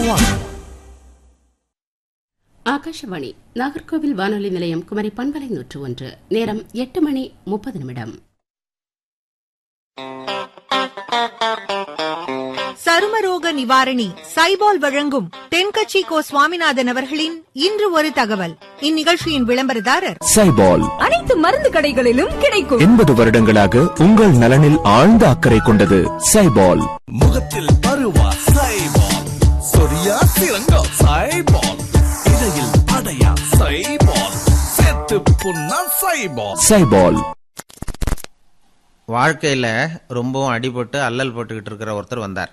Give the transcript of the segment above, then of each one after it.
one. Akashvani Nagercoil வானொலி நிலையம் குமரி பண்பலை நூற்று ஒன்று நேரம் எட்டு மணி முப்பது நிமிடம் சருமரோக நிவாரணி சைபால் வழங்கும் தென்கட்சி கோ சுவாமிநாதன் அவர்களின் இன்று ஒரு தகவல் இந்நிகழ்ச்சியின் விளம்பரதாரர் சைபால் அனைத்து மருந்து கடைகளிலும் கிடைக்கும் எண்பது வருடங்களாக உங்கள் நலனில் ஆழ்ந்த அக்கறை கொண்டது சைபால் முகத்தில் பருவா சைபால் சொரியா சிறங்கா சைபால் இடையில் அடையா சைபால் செத்து புண்ணா சைபால் சைபால் வாழ்க்கையில் ரொம்பவும் அடிபட்டு அல்லல் போட்டுக்கிட்டு இருக்கிற ஒருத்தர் வந்தார்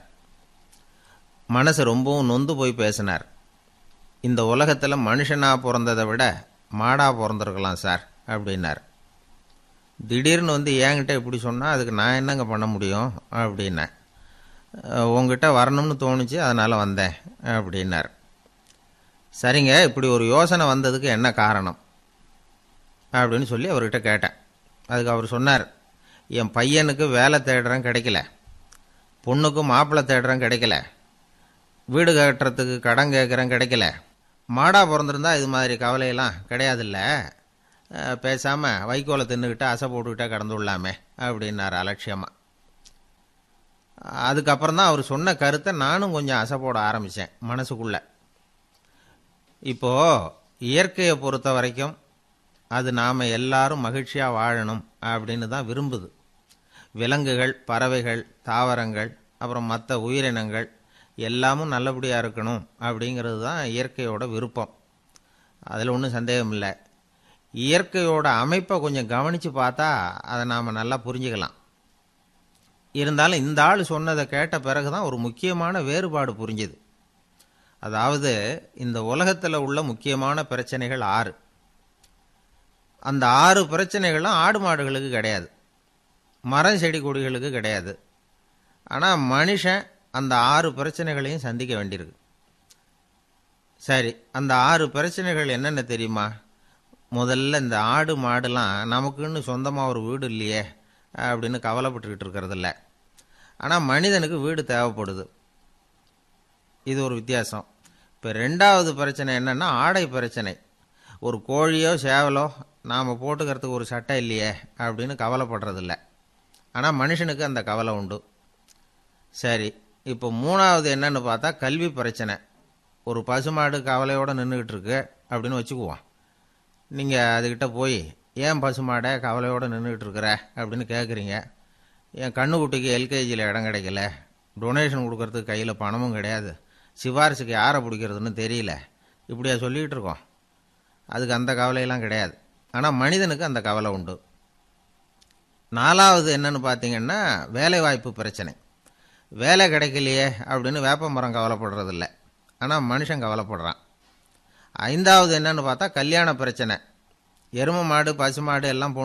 மனசு ரொம்பவும் நொந்து போய் பேசினார் இந்த உலகத்தில் மனுஷனாக பிறந்ததை விட மாடாக பிறந்திருக்கலாம் சார் அப்படின்னார் திடீர்னு வந்து என்கிட்ட இப்படி சொன்னால் அதுக்கு நான் என்னங்க பண்ண முடியும் அப்படின்னேன் "அஹ், உங்ககிட்ட வரணும்னு தோணுச்சு அதனால் வந்தேன் அப்படின்னார் சரிங்க இப்படி ஒரு யோசனை வந்ததுக்கு என்ன காரணம் அப்படின்னு சொல்லி அவர்கிட்ட கேட்டேன் அதுக்கு அவர் சொன்னார் என் பையனுக்கு வேலை தேடுறேன் கிடைக்கல பொண்ணுக்கு மாப்பிள்ளை தேடுறேன் கிடைக்கல வீடு கட்டுறதுக்கு கடன் கேட்குறேன் கிடைக்கல மாடா பிறந்திருந்தா இது மாதிரி கவலையெல்லாம் கிடையாதுல்ல அஹ், பேசாம வைக்கோலை தின்னுக்கிட்டு அசை போட்டுக்கிட்டே கடந்து விடலாமே அப்படின்னார் அலட்சியமாக அதுக்கப்புறம் தான் அவர் சொன்ன கருத்தை நானும் கொஞ்சம் அசை போட ஆரம்பித்தேன் மனசுக்குள்ள இப்போது இயற்கையை பொறுத்த வரைக்கும் அது நாம் எல்லாரும் மகிழ்ச்சியாக வாழணும் அப்படின்னு தான் விரும்புது விலங்குகள் பறவைகள் தாவரங்கள் அப்புறம் மற்ற உயிரினங்கள் எல்லாமும் நல்லபடியாக இருக்கணும் அப்படிங்கிறது தான் இயற்கையோட விருப்பம் அதில் ஒன்றும் சந்தேகம் இல்லை இயற்கையோட அமைப்பை கொஞ்சம் கவனித்து பார்த்தா அதை நாம் நல்லா புரிஞ்சுக்கலாம் இருந்தாலும் இந்த ஆள் சொன்னதை கேட்ட பிறகு தான் ஒரு முக்கியமான வேறுபாடு புரிஞ்சுது அதாவது இந்த உலகத்தில் உள்ள முக்கியமான பிரச்சனைகள் ஆறு அந்த ஆறு பிரச்சனைகளும் ஆடு மாடுகளுக்கு கிடையாது மரம் செடி கொடிகளுக்கு கிடையாது ஆனால் மனுஷன் அந்த ஆறு பிரச்சனைகளையும் சந்திக்க வேண்டியிருக்கு சரி அந்த ஆறு பிரச்சனைகள் என்னென்ன தெரியுமா முதல்ல இந்த ஆடு மாடுலாம் நமக்குன்னு சொந்தமாக ஒரு வீடு இல்லையே அப்படின்னு கவலைப்பட்டுக்கிட்டு இருக்கிறதில்ல ஆனால் மனிதனுக்கு வீடு தேவைப்படுது இது ஒரு வித்தியாசம் இப்போ ரெண்டாவது பிரச்சனை என்னென்னா ஆடை பிரச்சனை ஒரு கோழியோ சேவலோ நாம் போட்டுக்கிறதுக்கு ஒரு சட்டை இல்லையே அப்படின்னு கவலைப்படுறதில்ல ஆனால் மனுஷனுக்கு அந்த கவலை உண்டு சரி இப்போ மூணாவது என்னன்னு பார்த்தா கல்வி பிரச்சனை ஒரு பசுமாடு கவலையோடு நின்றுக்கிட்டு இருக்கு அப்படின்னு வச்சுக்குவோம் நீங்கள் அதுக்கிட்ட போய் ஏன் பசுமாடை கவலையோடு நின்றுக்கிட்டு இருக்கிற அப்படின்னு கேட்குறீங்க என் கண்ணுக்குட்டிக்கு எல்கேஜியில் இடம் கிடைக்கல டொனேஷன் கொடுக்கறதுக்கு கையில் பணமும் கிடையாது சிபாரிசுக்கு யாரை பிடிக்கிறதுன்னு தெரியல இப்படியா சொல்லிக்கிட்டு இருக்கோம் அதுக்கு அந்த கவலையெல்லாம் கிடையாது ஆனால் மனிதனுக்கு அந்த கவலை உண்டு நாலாவது என்னன்னு பார்த்தீங்கன்னா வேலை வாய்ப்பு பிரச்சனை வேலை கிடைக்கலையே அப்படின்னு வேப்ப மரம் கவலைப்படுறதில்ல ஆனால் மனுஷன் கவலைப்படுறான் ஐந்தாவது என்னன்னு பார்த்தா கல்யாண பிரச்சனை எருமை மாடு பசு மாடு எல்லாம்